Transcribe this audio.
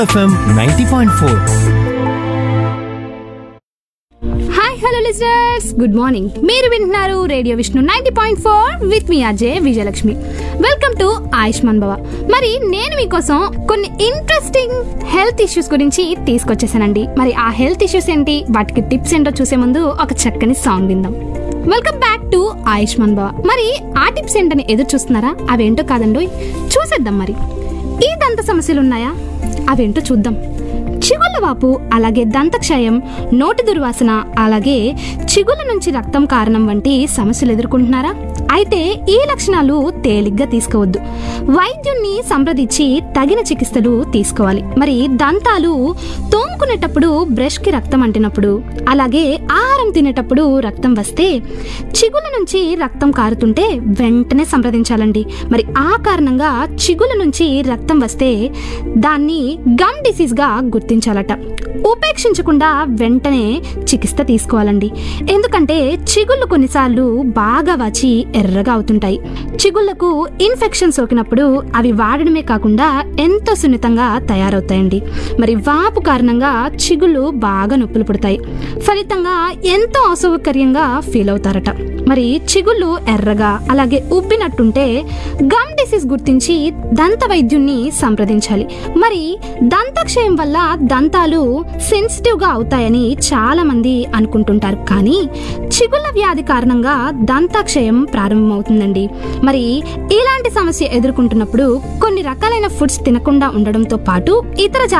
FM ninety point four hi hello listeners good morning మీరు వింటున్నారు radio Vishnu ninety point four with మీ Ajay Vijayalakshmi welcome to Ayushman Bhava మరి నేను మీకోసం కొన్ని ఇంట్రెస్టింగ్ హెల్త్ ఇష్యూస్ గురించి తీసుకొచ్చేసానండి మరి ఆ హెల్త్ ఇష్యూస్ ఏంటి వాటికి టిప్స్ ఏంటో చూసే ముందు ఒక చక్కని సాంగ్ విందాం welcome back to Ayushman Bhava మరి ఆ టిప్స్ ఏంటని ఎదురు చూస్తున్నారా అవేంటో కాదండి చూసేద్దాం మరి ఈ దంత సమస్యలు ఉన్నాయా అవేంటో చూద్దాం చిగుళ్ళ వాపు అలాగే దంతక్షయం నోటి దుర్వాసన అలాగే చిగుళ్ళ నుంచి రక్తం కారణం వంటి సమస్యలు ఎదుర్కొంటున్నారా అయితే ఈ లక్షణాలు తేలిగ్గా తీసుకోవద్దు వైద్యుణ్ణి సంప్రదించి తగిన చికిత్సలు తీసుకోవాలి మరి దంతాలు తోముకునేటప్పుడు బ్రష్కి రక్తం అంటినప్పుడు అలాగే ఆహారం తినేటప్పుడు రక్తం వస్తే చిగుళ్ళ నుంచి రక్తం కారుతుంటే వెంటనే సంప్రదించాలండి మరి ఆ కారణంగా చిగుళ్ళ నుంచి రక్తం వస్తే దాన్ని గమ్ డిసీజ్గా గుర్తించాలట ఉపేక్షించకుండా వెంటనే చికిత్స తీసుకోవాలండి ఎందుకంటే చిగుళ్ళు కొన్నిసార్లు బాగా వాచి ఎర్రగా అవుతుంటాయి చిగుళ్లకు ఇన్ఫెక్షన్ సోకినప్పుడు అవి వాడడమే కాకుండా ఎంతో సున్నితంగా తయారవుతాయండి మరి వాపు కారణంగా చిగుళ్ళు బాగా నొప్పులు పుడతాయి ఫలితంగా ఎంతో అసౌకర్యంగా ఫీల్ అవుతారట మరి చిగుళ్ళు ఎర్రగా అలాగే ఉబ్బినట్టుంటే గమ్ డిసీజ్ గుర్తించి దంత వైద్యుణ్ణి సంప్రదించాలి మరి దంతక్షయం వల్ల దంతాలు సెన్సిటివ్ గా అవుతాయని చాలా మంది అనుకుంటుంటారు కానీ చిగుళ్ళ వ్యాధి కారణంగా దంతాక్షయం ప్రారంభమవుతుందండి మరి ఇలాంటి సమస్య ఎదుర్కొంటున్నప్పుడు కొన్ని రకాలైన ఫుడ్స్ తినకుండా ఉండడంతో పాటు ఇతర